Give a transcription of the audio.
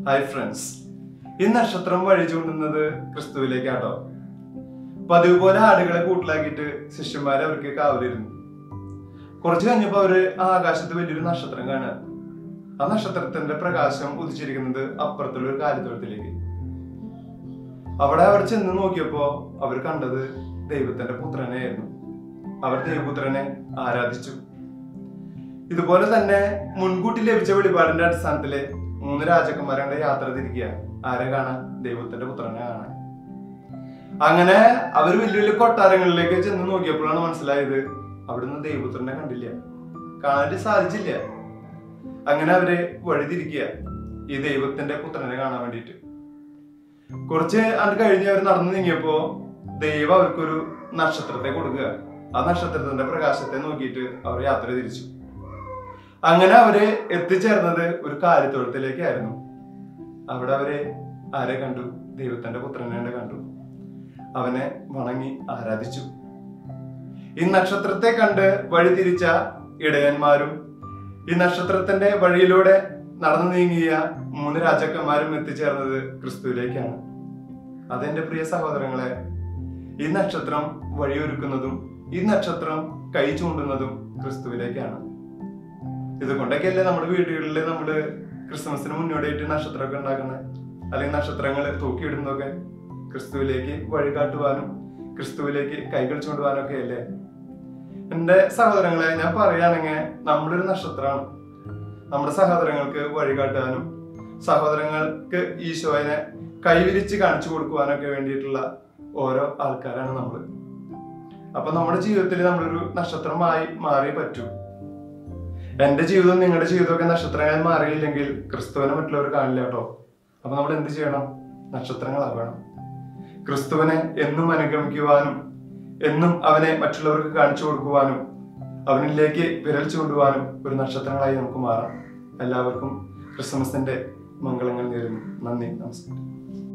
hi friends ഈ നക്ഷത്രം വഴി ചൂണ്ടുന്നത് ക്രിസ്തുവിലേക്കാട്ടോ പതിവ് പോലെ ആടുകളെ കൂട്ടിലാക്കിയിട്ട് ശിഷ്യന്മാരെ അവർക്ക് കാവലിരുന്നു കുറച്ചു കഴിഞ്ഞപ്പോ അവര് ആ ആകാശത്ത് വലിയൊരു നക്ഷത്രം കാണുക ആ നക്ഷത്രത്തിന്റെ പ്രകാശം ഉദിച്ചിരിക്കുന്നത് അപ്പുറത്തുള്ള ഒരു കാര്യത്തോളത്തിലേക്ക് അവിടെ അവർ ചെന്ന് നോക്കിയപ്പോ അവർ കണ്ടത് ദൈവത്തിന്റെ പുത്രനെയായിരുന്നു അവർ ദൈവപുത്രനെ ആരാധിച്ചു ഇതുപോലെ തന്നെ മുൻകൂട്ടി ലഭിച്ച വെളിപാടിന്റെ അടിസ്ഥാനത്തില് മൂന്ന് രാജകുമാരന്റെ യാത്ര തിരിക്കുക ആരെ കാണാൻ ദൈവത്തിന്റെ പുത്രനെ കാണാൻ അങ്ങനെ അവർ വലിയ വലിയ കൊട്ടാരങ്ങളിലേക്ക് ചെന്ന് നോക്കിയപ്പോഴാണ് മനസ്സിലായത് അവിടുന്ന് ദൈവപുത്രനെ കണ്ടില്ല കാണാൻ സാധിച്ചില്ല അങ്ങനെ അവര് വഴിതിരിക്കുക ഈ ദൈവത്തിന്റെ പുത്രനെ കാണാൻ വേണ്ടിയിട്ട് കുറച്ച് അത് കഴിഞ്ഞ് അവർ നടന്നു നീങ്ങിയപ്പോ ദൈവം അവർക്കൊരു നക്ഷത്രത്തെ കൊടുക്കുക ആ നക്ഷത്രത്തിന്റെ പ്രകാശത്തെ നോക്കിയിട്ട് അവർ യാത്ര തിരിച്ചു അങ്ങനെ അവര് എത്തിച്ചേർന്നത് ഒരു കാര്യത്തോളത്തിലേക്കായിരുന്നു അവിടെ അവര് ആരെ കണ്ടു ദൈവത്തിന്റെ പുത്രനെ കണ്ടു അവനെ വണങ്ങി ആരാധിച്ചു ഈ നക്ഷത്രത്തെ കണ്ട് വഴി തിരിച്ച ഇടയന്മാരും ഈ നക്ഷത്രത്തിന്റെ വഴിയിലൂടെ നടന്നു നീങ്ങിയ മൂന്ന് രാജാക്കന്മാരും എത്തിച്ചേർന്നത് ക്രിസ്തുവിലേക്കാണ് അതെന്റെ പ്രിയ സഹോദരങ്ങളെ ഈ നക്ഷത്രം വഴിയൊരുക്കുന്നതും ഈ നക്ഷത്രം കൈ ചൂണ്ടുന്നതും ക്രിസ്തുവിലേക്കാണ് ഇതുകൊണ്ടൊക്കെയല്ലേ നമ്മുടെ വീടുകളിൽ നമ്മള് ക്രിസ്മസിന് മുന്നോടിയായിട്ട് നക്ഷത്രമൊക്കെ ഉണ്ടാക്കുന്നത് അല്ലെങ്കിൽ നക്ഷത്രങ്ങൾ തൂക്കിയിടുന്നതൊക്കെ ക്രിസ്തുവിലേക്ക് വഴികാട്ടുവാനും ക്രിസ്തുവിലേക്ക് കൈകൾ ചൂണ്ടുവാനും ഒക്കെ അല്ലേ എന്റെ സഹോദരങ്ങളെ ഞാൻ പറയുകയാണെങ്കിൽ നമ്മളൊരു നക്ഷത്രമാണ് നമ്മുടെ സഹോദരങ്ങൾക്ക് വഴികാട്ടാനും സഹോദരങ്ങൾക്ക് ഈശോയെ കൈവിരിച്ച് കാണിച്ചു കൊടുക്കുവാനൊക്കെ വേണ്ടിയിട്ടുള്ള ഓരോ ആൾക്കാരാണ് നമ്മൾ അപ്പൊ നമ്മുടെ ജീവിതത്തിൽ നമ്മളൊരു നക്ഷത്രമായി മാറിയേ പറ്റൂ എന്റെ ജീവിതവും നിങ്ങളുടെ ജീവിതമൊക്കെ നക്ഷത്രമായി മാറിയില്ലെങ്കിൽ ക്രിസ്തുവിനെ മറ്റുള്ളവർ കാണില്ല കേട്ടോ അപ്പൊ നമ്മൾ എന്ത് ചെയ്യണം നക്ഷത്രങ്ങളാവണം ക്രിസ്തുവിനെ എന്നും അനുഗമിക്കുവാനും എന്നും അവനെ മറ്റുള്ളവർക്ക് കാണിച്ചു കൊടുക്കുവാനും അവനിലേക്ക് വിരൽ ചൂണ്ടുവാനും ഒരു നക്ഷത്രങ്ങളായി നമുക്ക് മാറാം എല്ലാവർക്കും ക്രിസ്മസിന്റെ മംഗളങ്ങൾ നേരുന്നു നന്ദി നമസ്കാരം